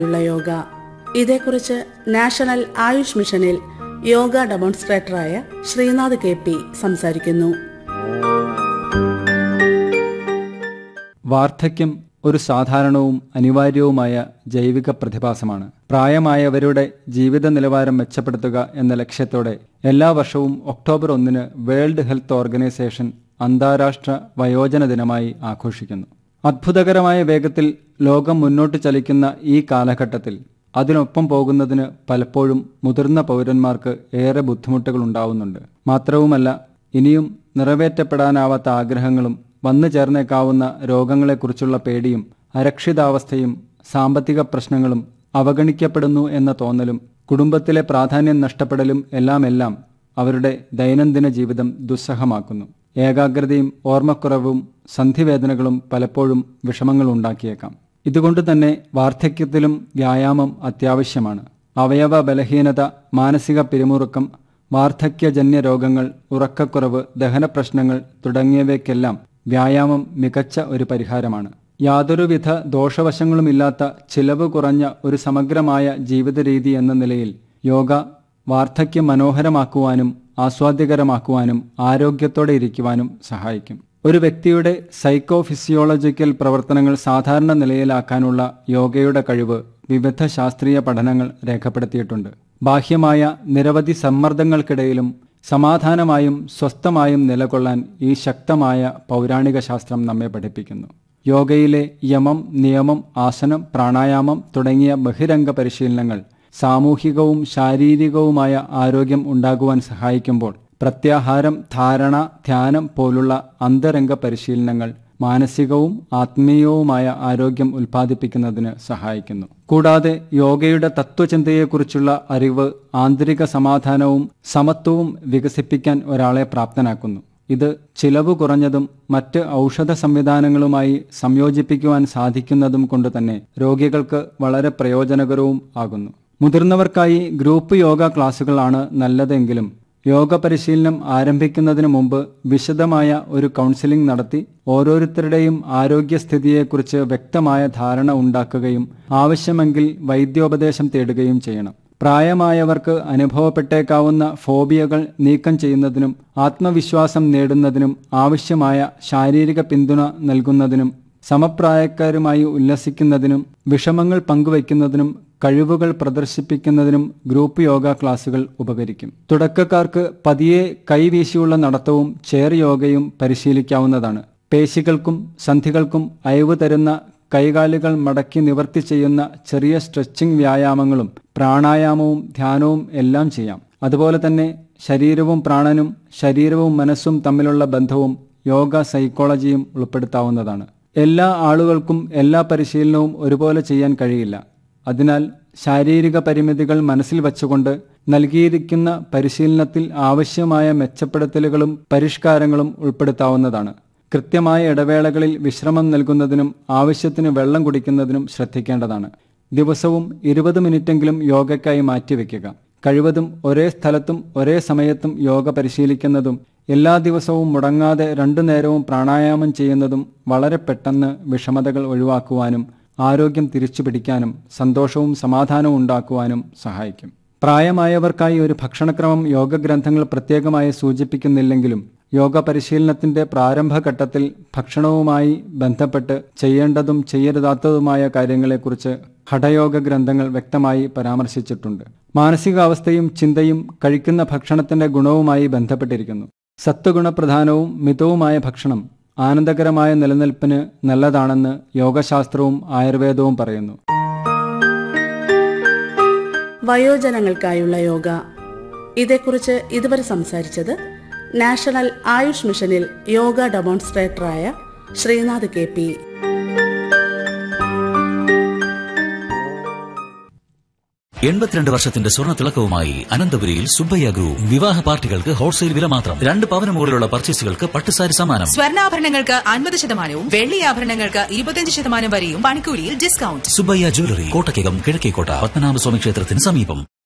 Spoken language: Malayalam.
ഉള്ള യോഗ ഇതേക്കുറിച്ച് നാഷണൽ ആയുഷ് മിഷനിൽ യോഗ ഡെമോൺസ്ട്രേറ്ററായ ശ്രീനാഥ് കെ പി സംസാരിക്കുന്നു വാർദ്ധക്യം ഒരു സാധാരണവും അനിവാര്യവുമായ ജൈവിക പ്രതിഭാസമാണ് പ്രായമായവരുടെ ജീവിത നിലവാരം മെച്ചപ്പെടുത്തുക എന്ന ലക്ഷ്യത്തോടെ എല്ലാ വർഷവും ഒക്ടോബർ ഒന്നിന് വേൾഡ് ഹെൽത്ത് ഓർഗനൈസേഷൻ അന്താരാഷ്ട്ര വയോജന ദിനമായി ആഘോഷിക്കുന്നു അത്ഭുതകരമായ വേഗത്തിൽ ലോകം മുന്നോട്ട് ചലിക്കുന്ന ഈ കാലഘട്ടത്തിൽ അതിനൊപ്പം പോകുന്നതിന് പലപ്പോഴും മുതിർന്ന പൗരന്മാർക്ക് ഏറെ ബുദ്ധിമുട്ടുകൾ ഉണ്ടാവുന്നുണ്ട് മാത്രവുമല്ല ഇനിയും നിറവേറ്റപ്പെടാനാവാത്ത ആഗ്രഹങ്ങളും വന്നു ചേർന്നേക്കാവുന്ന രോഗങ്ങളെക്കുറിച്ചുള്ള പേടിയും അരക്ഷിതാവസ്ഥയും സാമ്പത്തിക പ്രശ്നങ്ങളും അവഗണിക്കപ്പെടുന്നു എന്ന തോന്നലും കുടുംബത്തിലെ പ്രാധാന്യം നഷ്ടപ്പെടലും എല്ലാമെല്ലാം അവരുടെ ദൈനംദിന ജീവിതം ദുസ്സഹമാക്കുന്നു ഏകാഗ്രതയും ഓർമ്മക്കുറവും സന്ധിവേദനകളും പലപ്പോഴും വിഷമങ്ങൾ ഉണ്ടാക്കിയേക്കാം ഇതുകൊണ്ട് തന്നെ വാർദ്ധക്യത്തിലും വ്യായാമം അത്യാവശ്യമാണ് അവയവ ബലഹീനത മാനസിക പിരിമുറുക്കം വാർദ്ധക്യജന്യ രോഗങ്ങൾ ഉറക്കക്കുറവ് ദഹനപ്രശ്നങ്ങൾ തുടങ്ങിയവയ്ക്കെല്ലാം വ്യായാമം മികച്ച ഒരു പരിഹാരമാണ് യാതൊരുവിധ ദോഷവശങ്ങളുമില്ലാത്ത ചിലവ് കുറഞ്ഞ ഒരു സമഗ്രമായ ജീവിത രീതി എന്ന നിലയിൽ യോഗ വാർദ്ധക്യം മനോഹരമാക്കുവാനും ആസ്വാദ്യകരമാക്കുവാനും ആരോഗ്യത്തോടെ ഇരിക്കുവാനും സഹായിക്കും ഒരു വ്യക്തിയുടെ സൈക്കോ ഫിസിയോളജിക്കൽ പ്രവർത്തനങ്ങൾ സാധാരണ നിലയിലാക്കാനുള്ള യോഗയുടെ കഴിവ് വിവിധ ശാസ്ത്രീയ പഠനങ്ങൾ രേഖപ്പെടുത്തിയിട്ടുണ്ട് ബാഹ്യമായ നിരവധി സമ്മർദ്ദങ്ങൾക്കിടയിലും സമാധാനമായും സ്വസ്ഥമായും നിലകൊള്ളാൻ ഈ ശക്തമായ പൗരാണിക ശാസ്ത്രം നമ്മെ പഠിപ്പിക്കുന്നു യോഗയിലെ യമം നിയമം ആസനം പ്രാണായാമം തുടങ്ങിയ ബഹിരംഗ പരിശീലനങ്ങൾ സാമൂഹികവും ശാരീരികവുമായ ആരോഗ്യം ഉണ്ടാകുവാൻ സഹായിക്കുമ്പോൾ പ്രത്യാഹാരം ധാരണ ധ്യാനം പോലുള്ള അന്തരംഗ പരിശീലനങ്ങൾ മാനസികവും ആത്മീയവുമായ ആരോഗ്യം ഉൽപ്പാദിപ്പിക്കുന്നതിന് സഹായിക്കുന്നു കൂടാതെ യോഗയുടെ തത്വചിന്തയെക്കുറിച്ചുള്ള അറിവ് ആന്തരിക സമാധാനവും സമത്വവും വികസിപ്പിക്കാൻ ഒരാളെ പ്രാപ്തനാക്കുന്നു ഇത് ചിലവ് കുറഞ്ഞതും മറ്റ് ഔഷധ സംവിധാനങ്ങളുമായി സംയോജിപ്പിക്കുവാൻ സാധിക്കുന്നതും കൊണ്ട് തന്നെ രോഗികൾക്ക് വളരെ പ്രയോജനകരവും ആകുന്നു മുതിർന്നവർക്കായി ഗ്രൂപ്പ് യോഗ ക്ലാസുകളാണ് നല്ലതെങ്കിലും യോഗ പരിശീലനം ആരംഭിക്കുന്നതിന് മുമ്പ് വിശദമായ ഒരു കൗൺസിലിംഗ് നടത്തി ഓരോരുത്തരുടെയും ആരോഗ്യസ്ഥിതിയെക്കുറിച്ച് വ്യക്തമായ ധാരണ ഉണ്ടാക്കുകയും ആവശ്യമെങ്കിൽ വൈദ്യോപദേശം തേടുകയും ചെയ്യണം പ്രായമായവർക്ക് അനുഭവപ്പെട്ടേക്കാവുന്ന ഫോബിയകൾ നീക്കം ചെയ്യുന്നതിനും ആത്മവിശ്വാസം നേടുന്നതിനും ആവശ്യമായ ശാരീരിക പിന്തുണ നൽകുന്നതിനും സമപ്രായക്കാരുമായി ഉല്ലസിക്കുന്നതിനും വിഷമങ്ങൾ പങ്കുവയ്ക്കുന്നതിനും കഴിവുകൾ പ്രദർശിപ്പിക്കുന്നതിനും ഗ്രൂപ്പ് യോഗ ക്ലാസുകൾ ഉപകരിക്കും തുടക്കക്കാർക്ക് പതിയെ കൈവീശിയുള്ള നടത്തവും ചെയർ യോഗയും പരിശീലിക്കാവുന്നതാണ് പേശികൾക്കും സന്ധികൾക്കും അയവ് തരുന്ന കൈകാലുകൾ മടക്കി നിവർത്തി ചെയ്യുന്ന ചെറിയ സ്ട്രെച്ചിങ് വ്യായാമങ്ങളും പ്രാണായാമവും ധ്യാനവും എല്ലാം ചെയ്യാം അതുപോലെ തന്നെ ശരീരവും പ്രാണനും ശരീരവും മനസ്സും തമ്മിലുള്ള ബന്ധവും യോഗ സൈക്കോളജിയും ഉൾപ്പെടുത്താവുന്നതാണ് എല്ലാ ആളുകൾക്കും എല്ലാ പരിശീലനവും ഒരുപോലെ ചെയ്യാൻ കഴിയില്ല അതിനാൽ ശാരീരിക പരിമിതികൾ മനസ്സിൽ വച്ചുകൊണ്ട് നൽകിയിരിക്കുന്ന പരിശീലനത്തിൽ ആവശ്യമായ മെച്ചപ്പെടുത്തലുകളും പരിഷ്കാരങ്ങളും ഉൾപ്പെടുത്താവുന്നതാണ് കൃത്യമായ ഇടവേളകളിൽ വിശ്രമം നൽകുന്നതിനും ആവശ്യത്തിന് വെള്ളം കുടിക്കുന്നതിനും ശ്രദ്ധിക്കേണ്ടതാണ് ദിവസവും ഇരുപത് മിനിറ്റെങ്കിലും യോഗയ്ക്കായി മാറ്റിവെക്കുക കഴിവതും ഒരേ സ്ഥലത്തും ഒരേ സമയത്തും യോഗ പരിശീലിക്കുന്നതും എല്ലാ ദിവസവും മുടങ്ങാതെ രണ്ടു നേരവും പ്രാണായാമം ചെയ്യുന്നതും വളരെ പെട്ടെന്ന് വിഷമതകൾ ഒഴിവാക്കുവാനും ആരോഗ്യം തിരിച്ചുപിടിക്കാനും സന്തോഷവും സമാധാനവും ഉണ്ടാക്കുവാനും സഹായിക്കും പ്രായമായവർക്കായി ഒരു ഭക്ഷണക്രമം യോഗഗ്രന്ഥങ്ങൾ പ്രത്യേകമായി സൂചിപ്പിക്കുന്നില്ലെങ്കിലും യോഗ പരിശീലനത്തിന്റെ പ്രാരംഭഘട്ടത്തിൽ ഭക്ഷണവുമായി ബന്ധപ്പെട്ട് ചെയ്യേണ്ടതും ചെയ്യരുതാത്തതുമായ കാര്യങ്ങളെക്കുറിച്ച് ഹഠയോഗ ഗ്രന്ഥങ്ങൾ വ്യക്തമായി പരാമർശിച്ചിട്ടുണ്ട് മാനസികാവസ്ഥയും ചിന്തയും കഴിക്കുന്ന ഭക്ഷണത്തിന്റെ ഗുണവുമായി ബന്ധപ്പെട്ടിരിക്കുന്നു സത്വഗുണപ്രധാനവും മിതവുമായ ഭക്ഷണം ആനന്ദകരമായ നിലനിൽപ്പിന് നല്ലതാണെന്ന് യോഗശാസ്ത്രവും ആയുർവേദവും പറയുന്നു വയോജനങ്ങൾക്കായുള്ള യോഗ ഇതേക്കുറിച്ച് ഇതുവരെ സംസാരിച്ചത് നാഷണൽ ആയുഷ് മിഷനിൽ യോഗ ഡെമോൺസ്ട്രേറ്ററായ ശ്രീനാഥ് കെ പി എൺപത്തിരണ്ട് വർഷത്തിന്റെ സ്വർണ്ണ തിളക്കവുമായി അനന്തപുരിയിൽ സുബ്ബയ്യ ഗ്രൂപ്പ് വിവാഹ പാർട്ടികൾക്ക് ഹോൾസെയിൽ വില മാത്രം രണ്ട് പവന് മുകളിലുള്ള പർച്ചേസുകൾക്ക് പട്ടുസാരി സമ്മാനം സ്വർണ്ണാഭരണങ്ങൾക്ക് അൻപത് ശതമാനവും വെള്ളി ആഭരണങ്ങൾക്ക് ഇരുപത്തിയഞ്ച് ശതമാനം വരെയും പണിക്കൂലിയിൽ ഡിസ്കൗണ്ട് സുബ്ബയ്യ ജ്വല്ലറി കോട്ടക്കകം കിഴക്കേക്കോട്ട പത്മനാഭസ്വാമി ക്ഷേത്രത്തിന് സമീപം